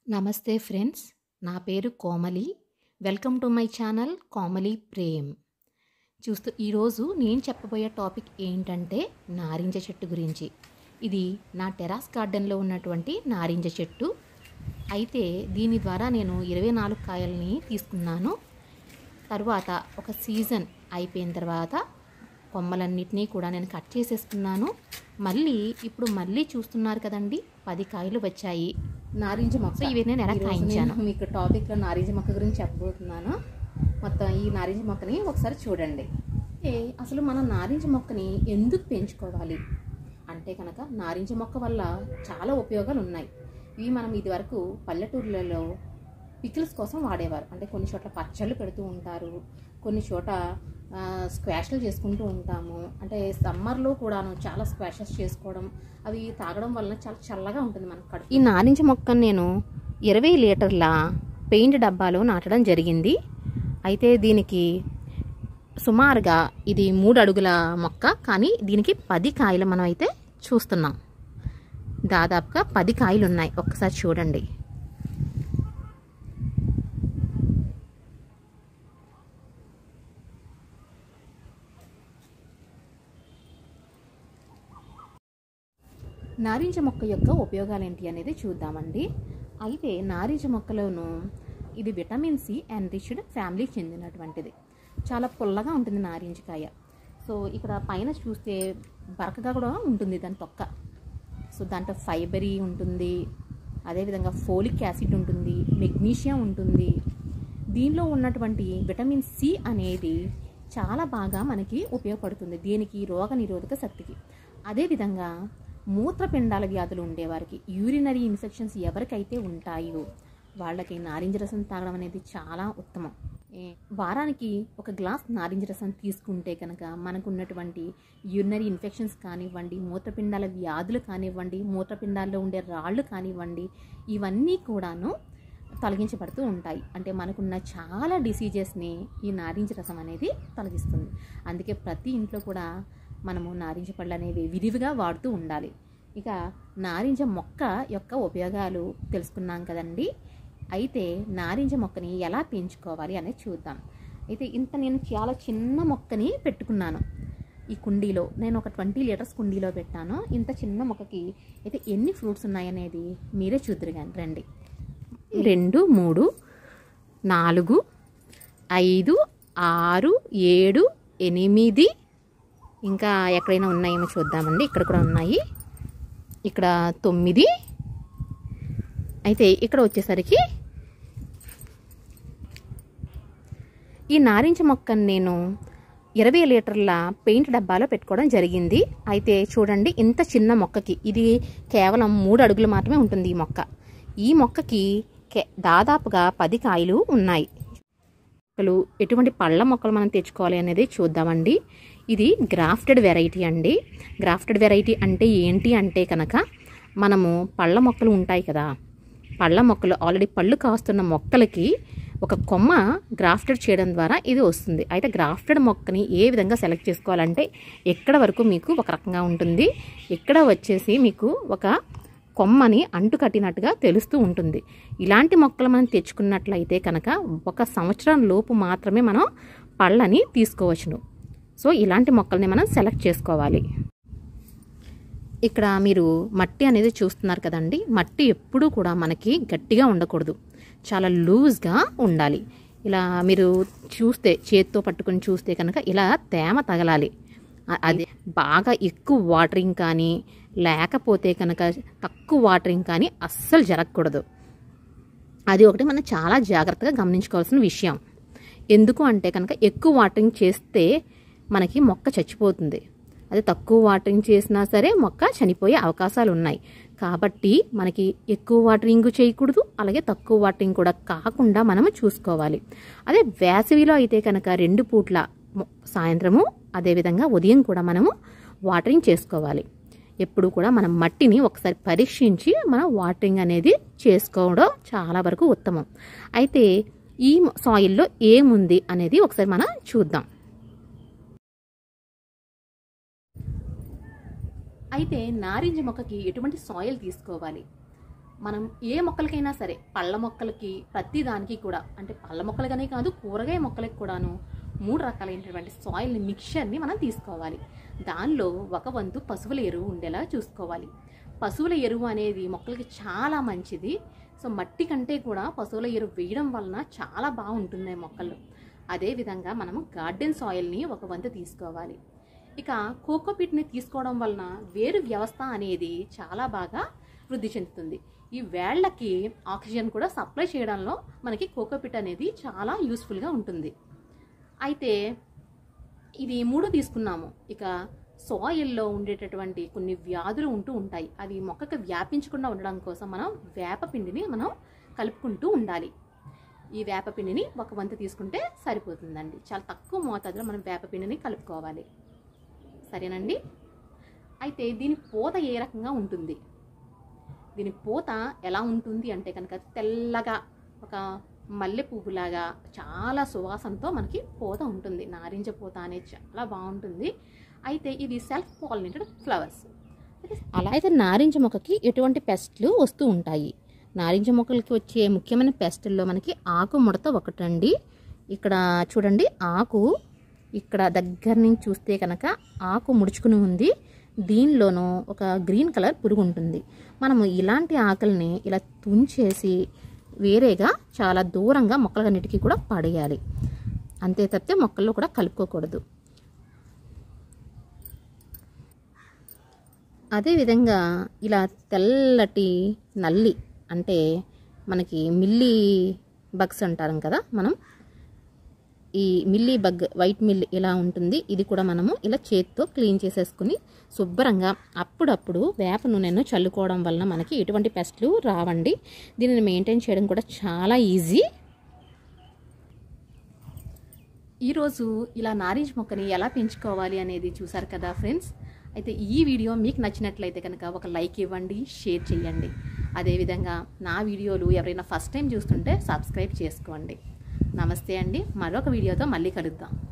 నమస్తే ఫ్రెండ్స్ నా పేరు Komali welcome to my channel Komali Prem చూస్తూ ఈరోజు నేను చెప్పబోయే టాపిక్ ఏంటంటే నారింజ చెట్టు గురించి ఇది నా టెరాస్ గార్డెన్లో ఉన్నటువంటి నారింజ చెట్టు అయితే దీని ద్వారా నేను ఇరవై నాలుగు కాయల్ని తీసుకున్నాను తర్వాత ఒక సీజన్ అయిపోయిన తర్వాత కొమ్మలన్నిటినీ కూడా నేను కట్ చేసేసుకున్నాను మళ్ళీ ఇప్పుడు మళ్ళీ చూస్తున్నారు కదండి పది కాయలు వచ్చాయి నారింజ మొక్క సో ఇవి నేను ఎలా ఈరోజు కాయించాను? నేను మీకు టాపిక్లో నారింజ మొక్క గురించి చెప్పబోతున్నాను మొత్తం ఈ నారింజ మొక్కని ఒకసారి చూడండి ఏ అసలు మనం నారింజ మొక్కని ఎందుకు పెంచుకోవాలి అంటే కనుక నారింజ మొక్క వల్ల చాలా ఉపయోగాలు ఉన్నాయి ఇవి మనం ఇదివరకు పల్లెటూర్లలో పికిల్స్ కోసం వాడేవారు అంటే కొన్ని చోట్ల పచ్చళ్ళు పెడుతూ ఉంటారు కొన్ని చోట ఆ, స్క్వాష్లు చేసుకుంటూ ఉంటాము అంటే సమ్మర్లో కూడాను చాలా స్క్వాషెస్ చేసుకోవడం అవి తాగడం వలన చాలా చల్లగా ఉంటుంది మన కడుపు ఈ నారింజ మొక్కను నేను ఇరవై లీటర్ల పెయింట్ డబ్బాలో నాటడం జరిగింది అయితే దీనికి సుమారుగా ఇది మూడు అడుగుల మొక్క కానీ దీనికి పది కాయలు మనం అయితే చూస్తున్నాం దాదాపుగా పది కాయలు ఉన్నాయి ఒక్కసారి చూడండి నారింజ మొక్క యొక్క ఉపయోగాలు ఏంటి అనేది చూద్దామండి అయితే నారింజ మొక్కలోను ఇది విటమిన్ సి ఎన్రిచ్డ్ ఫ్యామిలీకి చెందినటువంటిది చాలా పుల్లగా ఉంటుంది నారింజకాయ సో ఇక్కడ పైన చూస్తే బరకగా కూడా ఉంటుంది దాని తొక్క సో దాంట్లో ఫైబరీ ఉంటుంది అదేవిధంగా ఫోలిక్ యాసిడ్ ఉంటుంది మెగ్నీషియం ఉంటుంది దీనిలో ఉన్నటువంటి విటమిన్ సి అనేది చాలా బాగా మనకి ఉపయోగపడుతుంది దీనికి రోగ నిరోధక శక్తికి అదేవిధంగా మూత్రపిండాల వ్యాధులు ఉండేవారికి యూరినరీ ఇన్ఫెక్షన్స్ ఎవరికైతే ఉంటాయో వాళ్ళకి నారింజ రసం తాగడం అనేది చాలా ఉత్తమం ఏ- వారానికి ఒక గ్లాస్ నారింజ రసం తీసుకుంటే కనుక మనకు ఉన్నటువంటి యూరినరీ ఇన్ఫెక్షన్స్ కానివ్వండి మూత్రపిండాల వ్యాధులు కానివ్వండి మూత్రపిండాల్లో ఉండే రాళ్ళు కానివ్వండి ఇవన్నీ కూడాను తొలగించబడుతూ ఉంటాయి అంటే మనకున్న చాలా డిసీజెస్ని ఈ నారింజ రసం అనేది తొలగిస్తుంది అందుకే ప్రతి ఇంట్లో కూడా మనము నారింజ పళ్ళు అనేవి విరివిగా వాడుతూ ఉండాలి ఇక నారింజ మొక్క యొక్క ఉపయోగాలు తెలుసుకున్నాం కదండి అయితే నారింజ మొక్కని ఎలా పెంచుకోవాలి అనేది చూద్దాం అయితే ఇంత నేను చాలా చిన్న మొక్కని పెట్టుకున్నాను ఈ కుండీలో నేను ఒక ట్వంటీ లీటర్స్ కుండీలో పెట్టాను ఇంత చిన్న మొక్కకి అయితే ఎన్ని ఫ్రూట్స్ ఉన్నాయనేది మీరే చూద్దరు కానీ రండి రెండు మూడు నాలుగు ఐదు ఆరు ఏడు ఎనిమిది ఇంకా ఎక్కడైనా ఉన్నాయేమో చూద్దామండి ఇక్కడ కూడా ఉన్నాయి ఇక్కడ తొమ్మిది అయితే ఇక్కడ వచ్చేసరికి ఈ నారింజ మొక్కను నేను ఇరవై లీటర్ల పెయింట్ డబ్బాలో పెట్టుకోవడం జరిగింది అయితే చూడండి ఇంత చిన్న మొక్కకి ఇది కేవలం మూడు అడుగులు మాత్రమే ఉంటుంది ఈ మొక్క ఈ మొక్కకి కే- దాదాపుగా పది కాయలు ఉన్నాయి మొక్కలు ఎటువంటి పళ్ళ మొక్కలు మనం తెచ్చుకోవాలి అనేది చూద్దామండి ఇది గ్రాఫ్టెడ్ వెరైటీ అండి గ్రాఫ్టెడ్ వెరైటీ అంటే ఏంటి అంటే కనుక మనము పళ్ళ మొక్కలు ఉంటాయి కదా పళ్ళ మొక్కలు ఆల్రెడీ పళ్ళు కాస్తున్న మొక్కలకి ఒక కొమ్మ గ్రాఫ్టెడ్ చేయడం ద్వారా ఇది వస్తుంది అయితే గ్రాఫ్టెడ్ మొక్కని ఏ విధంగా సెలెక్ట్ చేసుకోవాలంటే ఎక్కడ వరకు మీకు ఒక రకంగా ఉంటుంది ఎక్కడ వచ్చేసి మీకు ఒక కొమ్మని అంటు కట్టినట్టుగా తెలుస్తూ ఉంటుంది ఇలాంటి మొక్కలు మనం తెచ్చుకున్నట్లయితే కనుక ఒక సంవత్సరం లోపు మాత్రమే మనం పళ్ళని తీసుకోవచ్చును సో ఇలాంటి మొక్కల్ని మనం సెలెక్ట్ చేసుకోవాలి ఇక్కడ మీరు మట్టి అనేది చూస్తున్నారు కదండి మట్టి ఎప్పుడూ కూడా మనకి గట్టిగా ఉండకూడదు చాలా లూజ్గా ఉండాలి ఇలా మీరు చూస్తే చేత్తో పట్టుకొని చూస్తే కనుక ఇలా తేమ తగలాలి అ- అది బాగా ఎక్కువ వాటరింగ్ కానీ లేకపోతే కనుక తక్కువ వాటరింగ్ కానీ అస్సలు జరగకూడదు అది ఒకటి మనం చాలా జాగ్రత్తగా గమనించుకోవాల్సిన విషయం ఎందుకు అంటే కనుక ఎక్కువ వాటరింగ్ చేస్తే మనకి మొక్క చచ్చిపోతుంది అది తక్కువ వాటరింగ్ చేసినా సరే మొక్క చనిపోయే అవకాశాలు ఉన్నాయి కాబట్టి మనకి ఎక్కువ వాటరింగ్ చేయకూడదు అలాగే తక్కువ వాటరింగ్ కూడా కాకుండా మనము చూసుకోవాలి అదే వేసవిలో అయితే కనుక రెండు పూట్ల మొ- సాయంత్రము అదేవిధంగా ఉదయం కూడా మనము వాటరింగ్ చేసుకోవాలి ఎప్పుడు కూడా మనం మట్టిని ఒకసారి పరీక్షించి మనం వాటరింగ్ అనేది చేసుకోవడం చాలా వరకు ఉత్తమం అయితే ఈ సాయిల్లో ఏముంది అనేది ఒకసారి మనం చూద్దాం అయితే నారింజ మొక్కకి ఎటువంటి సాయిల్ తీసుకోవాలి మనం ఏ మొక్కలకైనా సరే పళ్ళ మొక్కలకి ప్రతి దానికి కూడా అంటే పళ్ళ మొక్కలుగానే కాదు కూరగాయ మొక్కలకి కూడాను మూడు రకాలైనటువంటి సాయిల్ని మిక్చర్ని మనం తీసుకోవాలి దానిలో ఒక వంతు పశువుల ఎరువు ఉండేలా చూసుకోవాలి పశువుల ఎరువు అనేది మొక్కలకి చాలా మంచిది సో మట్టి కంటే కూడా పశువుల ఎరువు వేయడం వలన చాలా బాగుంటుంది మొక్కలు అదేవిధంగా మనము గార్డెన్ సాయిల్ని ఒక వంతు తీసుకోవాలి ఇక కోకోపిట్ని తీసుకోవడం వలన వేరు వ్యవస్థ అనేది చాలా బాగా వృద్ధి చెందుతుంది ఈ వేళ్ళకి ఆక్సిజన్ కూడా సప్లై చేయడంలో మనకి కోకోపిట్ అనేది చాలా యూస్ఫుల్గా ఉంటుంది అయితే ఇది మూడు తీసుకున్నాము ఇక సాయిల్లో ఉండేటటువంటి కొన్ని వ్యాధులు ఉంటూ ఉంటాయి అవి మొక్కకి వ్యాపించకుండా ఉండడం కోసం మనం వేపపిండిని మనం కలుపుకుంటూ ఉండాలి ఈ వేపపిండిని ఒక వంతు తీసుకుంటే సరిపోతుందండి చాలా తక్కువ మోతాదులో మనం వేపపిండిని కలుపుకోవాలి సరేనండి అయితే దీని పూత ఏ రకంగా ఉంటుంది దీని పూత ఎలా ఉంటుంది అంటే కనుక తెల్లగా ఒక మల్లె పువ్వులాగా చాలా సువాసనతో మనకి పూత ఉంటుంది నారింజ పూత అనేది చాలా బాగుంటుంది అయితే ఇది సెల్ఫ్ పాలినేటెడ్ ఫ్లవర్స్ అలా అయితే నారింజ మొక్కకి ఎటువంటి పెస్ట్లు వస్తూ ఉంటాయి నారింజ మొక్కలకి వచ్చే ముఖ్యమైన పెస్టుల్లో మనకి ఆకు ముడత ఒకటండి ఇక్కడ చూడండి ఆకు ఇక్కడ దగ్గర నుంచి చూస్తే కనుక ఆకు ముడుచుకుని ఉంది దీనిలోనూ ఒక గ్రీన్ కలర్ పురుగు ఉంటుంది మనము ఇలాంటి ఆకుల్ని ఇలా తుంచేసి వేరేగా చాలా దూరంగా మొక్కలన్నిటికీ కూడా పడేయాలి అంతే తప్పితే మొక్కల్లో కూడా కలుపుకోకూడదు అదేవిధంగా ఇలా తెల్లటి నల్లి అంటే మనకి మిల్లీ బగ్స్ అంటారం కదా మనం ఈ మిల్లీ బగ్ వైట్ మిల్ ఇలా ఉంటుంది ఇది కూడా మనము ఇలా చేత్తో క్లీన్ చేసేసుకుని శుభ్రంగా అప్పుడప్పుడు వేప నూనెను చల్లుకోవడం వలన మనకి ఎటువంటి పెస్ట్లు రావండి దీనిని మెయింటైన్ చేయడం కూడా చాలా ఈజీ ఈరోజు ఇలా నారింజ మొక్కని ఎలా పెంచుకోవాలి అనేది చూసారు కదా ఫ్రెండ్స్ అయితే ఈ వీడియో మీకు నచ్చినట్లయితే కనుక ఒక లైక్ ఇవ్వండి షేర్ చేయండి అదేవిధంగా నా వీడియోలు ఎవరైనా ఫస్ట్ టైం చూస్తుంటే సబ్స్క్రైబ్ చేసుకోండి నమస్తే అండి మరొక వీడియోతో మళ్ళీ కలుద్దాం